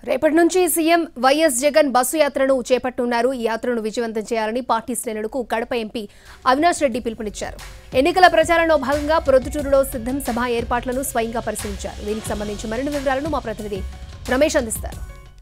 రేపటి నుంచి CM YS Jagan bus యాత్రను చేపట్టనున్నారు ఈ యాత్రను విజయవంతం చేయాలని పార్టీ శ్రేణులకు కడప ఎంపీ అవినాష్ రెడ్డి పిలుపునిచ్చారు ఎన్నికల ప్రచారంలో భాగంగా ప్రొద్దుటూరులో సిద్ధం సభ ఏర్పాట్లను స్వయంగా పరిశీలించారు దీనికి సంబంధించి మరిన్ని వివరాలను మా ప్రతినిధి రమేష్ అందిస్తారు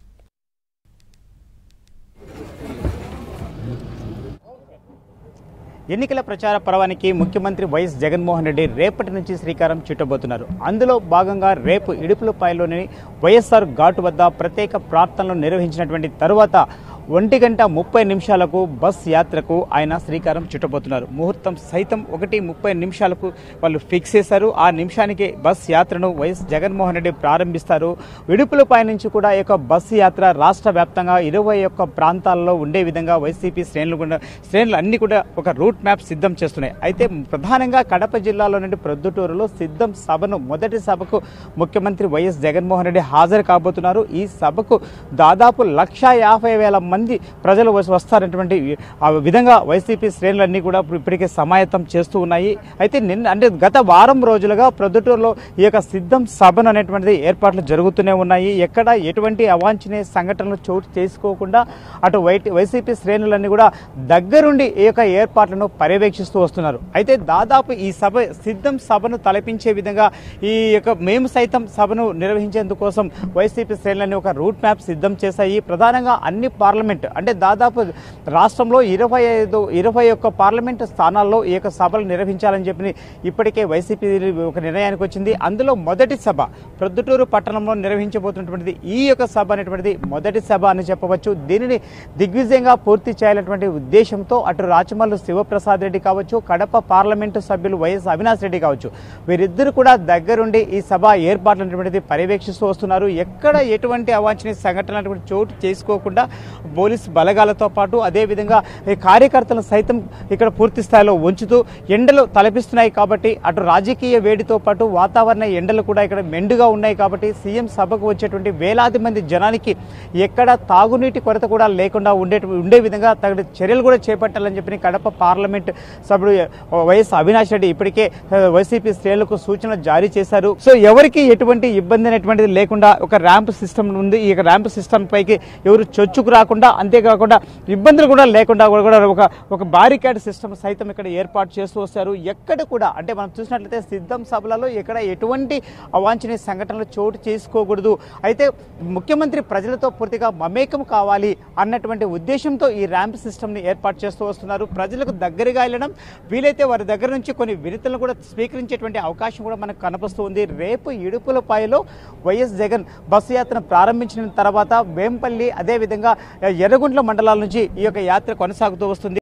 ఎన్నికల ప్రచార పర్వానికి ముఖ్యమంత్రి వైఎస్ జగన్మోహన్ రెడ్డి రేపటి నుంచి శ్రీకారం చుట్టబోతున్నారు అందులో భాగంగా రేపు ఇడుపులపాయలోని వైఎస్ఆర్ ఘాటు వద్ద ప్రత్యేక ప్రార్థనలు నిర్వహించినటువంటి తరువాత ఒంటి గంట ముప్పై నిమిషాలకు బస్ యాత్రకు ఆయన శ్రీకారం చుట్టబోతున్నారు ముహూర్తం సైతం ఒకటి ముప్పై నిమిషాలకు వాళ్ళు ఫిక్స్ చేశారు ఆ నిమిషానికి బస్ యాత్రను వైఎస్ జగన్మోహన్ రెడ్డి ప్రారంభిస్తారు విడుపులపై నుంచి కూడా ఈ యొక్క బస్సు యాత్ర రాష్ట్ర వ్యాప్తంగా ఇరవై ఒక్క ప్రాంతాల్లో ఉండే విధంగా వైసీపీ శ్రేణులు కూడా శ్రేణులు అన్ని కూడా ఒక రూట్ మ్యాప్ సిద్ధం చేస్తున్నాయి అయితే ప్రధానంగా కడప జిల్లాలో నుండి ప్రొద్దుటూరులో సిద్ధం సభను మొదటి సభకు ముఖ్యమంత్రి వైఎస్ జగన్మోహన్ రెడ్డి హాజరు కాబోతున్నారు ఈ సభకు దాదాపు లక్ష యాభై వేల మంది ప్రజలు వస్- వస్తారనేటువంటి ఆ విధంగా వైసీపీ శ్రేణులన్నీ కూడా ఇప్పుడు ఇప్పటికే సమాయత్తం చేస్తూ ఉన్నాయి అయితే నిన్న అంటే గత వారం రోజులుగా ప్రొద్దుటూరులో ఈ యొక్క సిద్ధం సభను అనేటువంటిది ఏర్పాట్లు జరుగుతూనే ఉన్నాయి ఎక్కడ ఎటువంటి అవాంఛనీయ సంఘటనలు చోటు చేసుకోకుండా అటు వైటి వైసీపీ శ్రేణులన్నీ కూడా దగ్గరుండి ఈ యొక్క ఏర్పాట్లను పర్యవేక్షిస్తూ వస్తున్నారు అయితే దాదాపు ఈ సభ సిద్ధం సభను తలపించే విధంగా ఈ యొక్క మేము సైతం సభను నిర్వహించేందుకోసం వైసీపీ శ్రేణులన్నీ ఒక రూట్ మ్యాప్ సిద్ధం చేశాయి ప్రధానంగా అన్ని పార్లమెంట్ అంటే దాదాపు రాష్ట్రంలో ఇరవై ఐదు ఇరవై ఒక్క పార్లమెంట్ స్థానాల్లో ఈ యొక్క సభలు నిర్వహించాలని చెప్పి ఇప్పటికే వైసీపీ ఒక నిర్ణయానికి వచ్చింది అందులో మొదటి సభ ప్రొద్దుటూరు పట్టణంలో నిర్వహించబోతున్నటువంటిది ఈ యొక్క సభ అనేటువంటిది మొదటి సభ అని చెప్పవచ్చు దీనిని దిగ్విజయంగా పూర్తి చేయాలన్నటువంటి ఉద్దేశంతో అటు రాచమల్లు శివప్రసాద్ రెడ్డి కావచ్చు కడప పార్లమెంటు సభ్యులు వైఎస్ అవినాష్ రెడ్డి కావచ్చు వీరిద్దరు కూడా దగ్గరుండి ఈ సభ ఏర్పాట్లు అనేటువంటిది పర్యవేక్షిస్తూ వస్తున్నారు ఎక్కడ ఎటువంటి అవాంఛనీయ సంఘటనలు అనేటువంటి చోటు చేసుకోకుండా పోలీసు బలగాలతో పాటు అదేవిధంగా ఈ కార్యకర్తలను సైతం ఇక్కడ పూర్తి స్థాయిలో ఉంచుతూ ఎండలు తలపిస్తున్నాయి కాబట్టి అటు రాజకీయ వేడితో పాటు వాతావరణ ఎండలు కూడా ఇక్కడ మెండుగా ఉన్నాయి కాబట్టి సీఎం సభకు వచ్చేటువంటి వేలాది మంది జనానికి ఎక్కడ తాగునీటి కొరత కూడా లేకుండా ఉండే ఉండే విధంగా తగిన చర్యలు కూడా చేపట్టాలని చెప్పి కడప పార్లమెంట్ సభ్యుడు వైఎస్ అవినాష్ రెడ్డి ఇప్పటికే ఆ, వైసీపీ శ్రేణులకు సూచన జారీ చేశారు సో ఎవరికి ఎటువంటి ఇబ్బంది అనేటువంటిది లేకుండా ఒక ర్యాంప్ సిస్టమ్ ఉంది ఈ ర్యాంప్ సిస్టమ్ పైకి ఎవరు చొచ్చుకు రాకుండా అంతేకాకుండా ఇబ్బందులు కూడా లేకుండా కూడా కూడా ఒక ఒక బారికేడ్ సిస్టమ్ సైతం ఇక్కడ ఏర్పాటు చేస్తూ వస్తారు ఎక్కడ కూడా అంటే మనం చూసినట్లయితే సిద్ధం సభలలో ఎక్కడ ఎటువంటి అవాంఛనీయ సంఘటనలు చోటు చేసుకోకూడదు అయితే ముఖ్యమంత్రి ప్రజలతో పూర్తిగా మమేకం కావాలి అన్నటువంటి ఉద్దేశంతో ఈ ర్యాంప్ సిస్టమ్ని ఏర్పాటు చేస్తూ వస్తున్నారు ప్రజలకు దగ్గరగా వెళ్ళడం వీలైతే వారి దగ్గర నుంచి కొన్ని వినతులను కూడా స్వీకరించేటువంటి అవకాశం కూడా మనకు కనిపిస్తూ ఉంది రేపు ఇడుపులపాయలో వైఎస్ జగన్ బస్సు యాత్రను ప్రారంభించిన తర్వాత వేంపల్లి అదేవిధంగా ఎర్రగుంట్ల మండలాల నుంచి ఈ యొక్క యాత్ర కొనసాగుతూ వస్తుంది